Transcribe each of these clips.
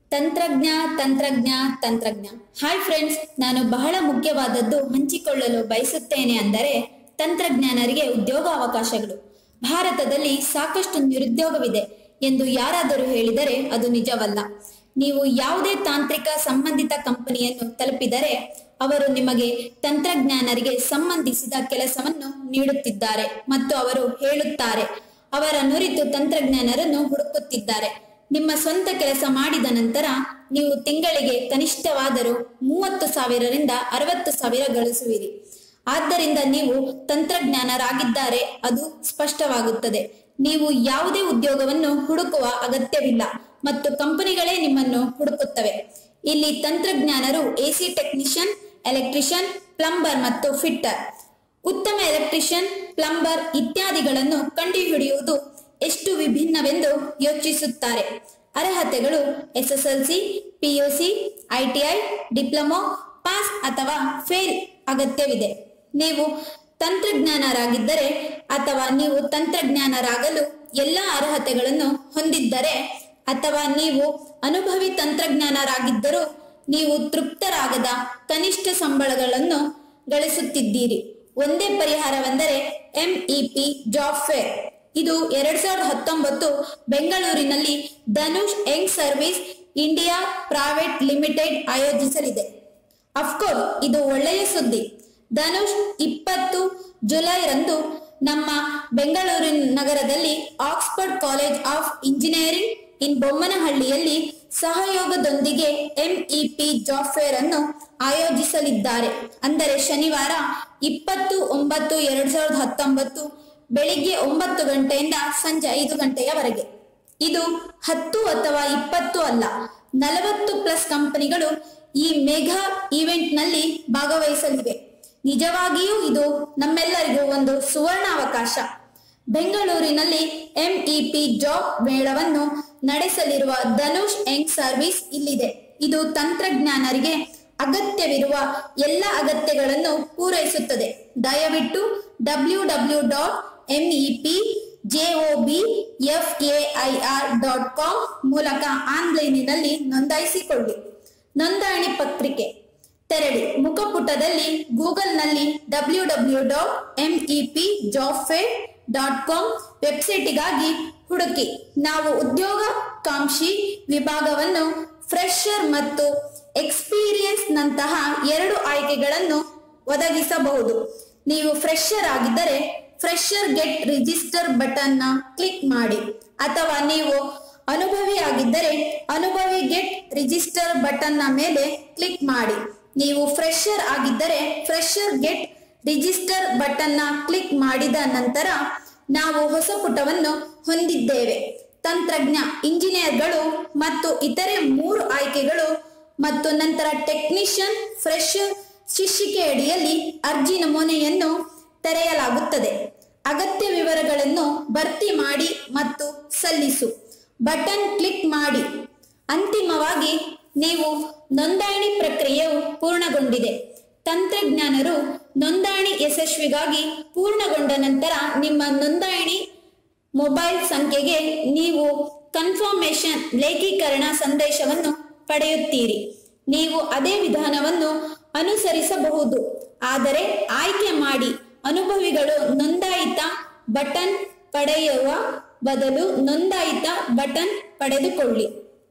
ತಂತ್ರಜ್ಞ ತಂತ್ರಜ್ಞ ತಂತ್ರಜ್ಞ hi friends ನಾನು ಬಹಳ ಮುಖ್ಯವಾದದ್ದು ಹಂಚಿಕೊಳ್ಳಲು ಬಯಸುತ್ತೇನೆ ಅಂದರೆ ತಂತ್ರಜ್ಞಾನರಿಗೆ ಉದ್ಯೋಗ ಅವಕಾಶಗಳು ಭಾರತದಲ್ಲಿ ಸಾಕಷ್ಟು ನಿರುದ್ಯೋಗವಿದೆ ಎಂದು ಯಾರಾದರೂ ಹೇಳಿದರೆ ಅದು ನಿಜವಲ್ಲ ನೀವು ಯಾವುದೇ ತಾಂತ್ರಿಕ ಸಂಬಂಧಿತ ಕಂಪನಿಯನ್ನು ತಲುಪಿದರೆ ಅವರು ನಿಮಗೆ ತಂತ್ರಜ್ಞಾನರಿಗೆ ಸಂಬಂಧಿಸಿದ ಕೆಲಸವನ್ನು ನೀಡುತ್ತಿದ್ದಾರೆ ಮತ್ತು ಅವರು ಹೇಳುತ್ತಾರೆ ಅವರ ನುರಿತು ತಂತ್ರಜ್ಞಾನರನ್ನು ಹುಡುಕುತ್ತಿದ್ದಾರೆ ನಿಮ್ಮ ಸ್ವಂತ ಕೆಲಸ ಮಾಡಿದ ನಂತರ ನೀವು ತಿಂಗಳಿಗೆ ಕನಿಷ್ಠವಾದರೂ ಮೂವತ್ತು ಸಾವಿರರಿಂದ ಅರವತ್ತು ಸಾವಿರ ಗಳಿಸುವಿರಿ ಆದ್ದರಿಂದ ನೀವು ತಂತ್ರಜ್ಞಾನರಾಗಿದ್ದಾರೆ ಅದು ಸ್ಪಷ್ಟವಾಗುತ್ತದೆ ನೀವು ಯಾವುದೇ ಉದ್ಯೋಗವನ್ನು ಹುಡುಕುವ ಅಗತ್ಯವಿಲ್ಲ ಮತ್ತು ಕಂಪನಿಗಳೇ ನಿಮ್ಮನ್ನು ಹುಡುಕುತ್ತವೆ ಇಲ್ಲಿ ತಂತ್ರಜ್ಞಾನರು ಎಸಿ ಟೆಕ್ನಿಷಿಯನ್ ಎಲೆಕ್ಟ್ರಿಷಿಯನ್ ಪ್ಲಂಬರ್ ಮತ್ತು ಫಿಟ್ಟರ್ ಉತ್ತಮ ಎಲೆಕ್ಟ್ರಿಷಿಯನ್ ಪ್ಲಂಬರ್ ಇತ್ಯಾದಿಗಳನ್ನು ಕಂಡುಹಿಡಿಯುವುದು ಎಷ್ಟು ವಿಭಿನ್ನವೆಂದು ಯೋಚಿಸುತ್ತಾರೆ ಅರ್ಹತೆಗಳು SSLC PUC ITI diploma pass ಅಥವಾ ಫೇಲ್ ಅಗತ್ಯವಿದೆ ನೀವು ತಂತ್ರಜ್ಞಾನರಾಗಿದ್ದರೆ ಅಥವಾ ನೀವು ತಂತ್ರಜ್ಞಾನರಾಗಲು ಎಲ್ಲ ಅರ್ಹತೆಗಳನ್ನು ಹೊಂದಿದ್ದರೆ ಅಥವಾ ನೀವು ಅನುಭವಿ ತಂತ್ರಜ್ಞಾನರಾಗಿದ್ದರೂ ನೀವು ತೃಪ್ತರಾಗದ ಕನಿಷ್ಠ ಸಂಬಳಗಳನ್ನು ಗಳಿಸುತ್ತಿದ್ದೀರಿ ಒಂದೇ ಪರಿಹಾರವೆಂದರೆ ಎಂಇಪಿ ಜಾಬ್ ಫೇರ್ ಇದು ಎರಡ್ ಸಾವಿರದ ಹತ್ತೊಂಬತ್ತು ಬೆಂಗಳೂರಿನಲ್ಲಿ Dhanush young service India private limited ಆಯೋಜಿಸಲಿದೆ ಅಫ್ಕೋರ್ಸ್ ಇದು ಒಳ್ಳೆಯ ಸುದ್ದಿ ಧನುಷ್ ಇಪ್ಪತ್ತು ಜುಲೈರಂದು ನಮ್ಮ ಬೆಂಗಳೂರಿನ ನಗರದಲ್ಲಿ Oxford college of engineering in ಬೊಮ್ಮನಹಳ್ಳಿಯಲ್ಲಿ ಸಹಯೋಗದೊಂದಿಗೆ ಎಂಇಪಿ ಜಾಬ್ ಫೇರ್ ಅನ್ನು ಆಯೋಜಿಸಲಿದ್ದಾರೆ ಅಂದರೆ ಶನಿವಾರ ಇಪ್ಪತ್ತು ಒಂಬತ್ತು ಎರಡ್ ಸಾವಿರದ ಹತ್ತೊಂಬತ್ತು ಬೆಳಿಗ್ಗೆ ಒಂಬತ್ತು ಗಂಟೆಯಿಂದ ಸಂಜೆ ಐದು ಗಂಟೆಯವರೆಗೆ ಇದು ಹತ್ತು ಅಥವಾ ಇಪ್ಪತ್ತು ಅಲ್ಲ ನಲವತ್ತು ಪ್ಲಸ್ ಕಂಪನಿಗಳು ಈ ಮೆಗಾ ಇವೆಂಟ್ ನಲ್ಲಿ ಭಾಗವಹಿಸಲಿವೆ ನಿಜವಾಗಿಯೂ ಇದು ನಮ್ಮೆಲ್ಲರಿಗೂ ಒಂದು ಸುವರ್ಣಾವಕಾಶ ಬೆಂಗಳೂರಿನಲ್ಲಿ ಎಂಇಪಿ ಜಾಬ್ ಮೇಳವನ್ನು ನಡೆಸಲಿರುವ ಧನುಷ್ ಯಂಗ್ ಸರ್ವಿಸ್ ಇಲ್ಲಿದೆ ಇದು ತಂತ್ರಜ್ಞಾನರಿಗೆ ಅಗತ್ಯವಿರುವ ಎಲ್ಲ ಅಗತ್ಯಗಳನ್ನು ಪೂರೈಸುತ್ತದೆ ದಯವಿಟ್ಟು W W dot MEP JOB F AIR dot com ಮೂಲಕ ಆನ್ಲೈನಿನಲ್ಲಿ ನೋಂದಾಯಿಸಿಕೊಳ್ಳಿ ನೋಂದಣಿ ಪತ್ರಿಕೆ ತೆರಳಿ ಮುಖಪುಟದಲ್ಲಿ ಗೂಗಲ್ನಲ್ಲಿ W W dot MEP job fair dot com ವೆಬ್ಸೈಟಿಗಾಗಿ ಹುಡುಕಿ ನಾವು ಉದ್ಯೋಗಾಕಾಂಕ್ಷಿ ವಿಭಾಗವನ್ನು ಫ್ರೆಶರ್ ಮತ್ತು ಎಕ್ಸ್ಪೀರಿಯನ್ಸ್ ನಂತಹ ಎರಡು ಆಯ್ಕೆಗಳನ್ನು ಒದಗಿಸಬಹುದು ನೀವು ಫ್ರೆಶರ್ ಆಗಿದ್ದರೆ ಫ್ರೆಶರ್ ಗೆಟ್ ರಿಜಿಸ್ಟರ್ ಬಟನ್ ನ ಕ್ಲಿಕ್ ಮಾಡಿ ಅಥವಾ ನೀವು ಅನುಭವಿ ಆಗಿದ್ದರೆ ಅನುಭವಿ ಗೆಟ್ ರಿಜಿಸ್ಟರ್ ಬಟನ್ ನ ಮೇಲೆ ಕ್ಲಿಕ್ ಮಾಡಿ ನೀವು ಫ್ರೆಶರ್ ಆಗಿದ್ದರೆ ಫ್ರೆಶರ್ ಗೆಟ್ ರಿಜಿಸ್ಟರ್ ಬಟನ್ ನ ಕ್ಲಿಕ್ ಮಾಡಿದ ನಂತರ ನಾವು ಹೊಸ ಪುಟವನ್ನು ಹೊಂದಿದ್ದೇವೆ ತಂತ್ರಜ್ಞ ಇಂಜಿನಿಯರ್ಗಳು ಮತ್ತು ಇತರೆ ಮೂರು ಆಯ್ಕೆಗಳು ಮತ್ತು ನಂತರ ಟೆಕ್ನಿಷಿಯನ್ ಫ್ರೆಶರ್ ಶಿಕ್ಷಿಕೆ ಅಡಿಯಲ್ಲಿ ಅರ್ಜಿ ನಮೂನೆಯನ್ನು ತೆರೆಯಲಾಗುತ್ತದೆ ಅಗತ್ಯ ವಿವರಗಳನ್ನು ಭರ್ತಿ ಮಾಡಿ ಮತ್ತು ಸಲ್ಲಿಸು ಬಟನ್ ಕ್ಲಿಕ್ ಮಾಡಿ ಅಂತಿಮವಾಗಿ ನೀವು ನೋಂದಣಿ ಪ್ರಕ್ರಿಯೆಯು ಪೂರ್ಣಗೊಂಡಿದೆ ತಂತ್ರಜ್ಞಾನರು ನೋಂದಣಿ ಯಶಸ್ವಿಗಾಗಿ ಪೂರ್ಣಗೊಂಡ ನಂತರ ನಿಮ್ಮ ನೋಂದಣಿ ಮೊಬೈಲ್ ಸಂಖ್ಯೆಗೆ ನೀವು ಕನ್ಫರ್ಮೇಶನ್ ಲೇಖೀಕರಣ ಸಂದೇಶವನ್ನು ಪಡೆಯುತ್ತೀರಿ ನೀವು ಅದೇ ವಿಧಾನವನ್ನು ಅನುಸರಿಸಬಹುದು ಆದರೆ ಆಯ್ಕೆ ಮಾಡಿ ಅನುಭವಿಗಳು ನೋಂದಾಯಿತ ಬಟನ್ ಪಡೆಯುವ ಬದಲು ನೋಂದಾಯಿತ ಬಟನ್ ಪಡೆದುಕೊಳ್ಳಿ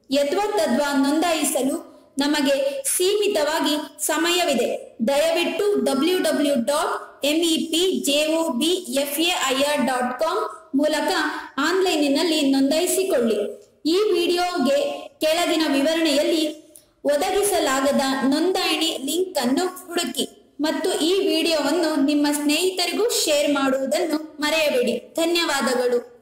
ಯದ್ವಾ ನೋಂದಾಯಿಸಲು ನಮಗೆ ಸೀಮಿತವಾಗಿ ಸಮಯವಿದೆ ದಯವಿಟ್ಟು W W dot MEP JOB F AIR dot com ಮೂಲಕ ಆನ್ಲೈನಿನಲ್ಲಿ ನೋಂದಾಯಿಸಿಕೊಳ್ಳಿ ಈ ವಿಡಿಯೋಗೆ ಕೆಳಗಿನ ವಿವರಣೆಯಲ್ಲಿ ಒದಗಿಸಲಾಗದ ನೋಂದಣಿ ಲಿಂಕ್ ಅನ್ನು ಹುಡುಕಿ ಮತ್ತು ಈ ವಿಡಿಯೋವನ್ನು ನಿಮ್ಮ ಸ್ನೇಹಿತರಿಗೂ ಶೇರ್ ಮಾಡುವುದನ್ನು ಮರೆಯಬೇಡಿ ಧನ್ಯವಾದಗಳು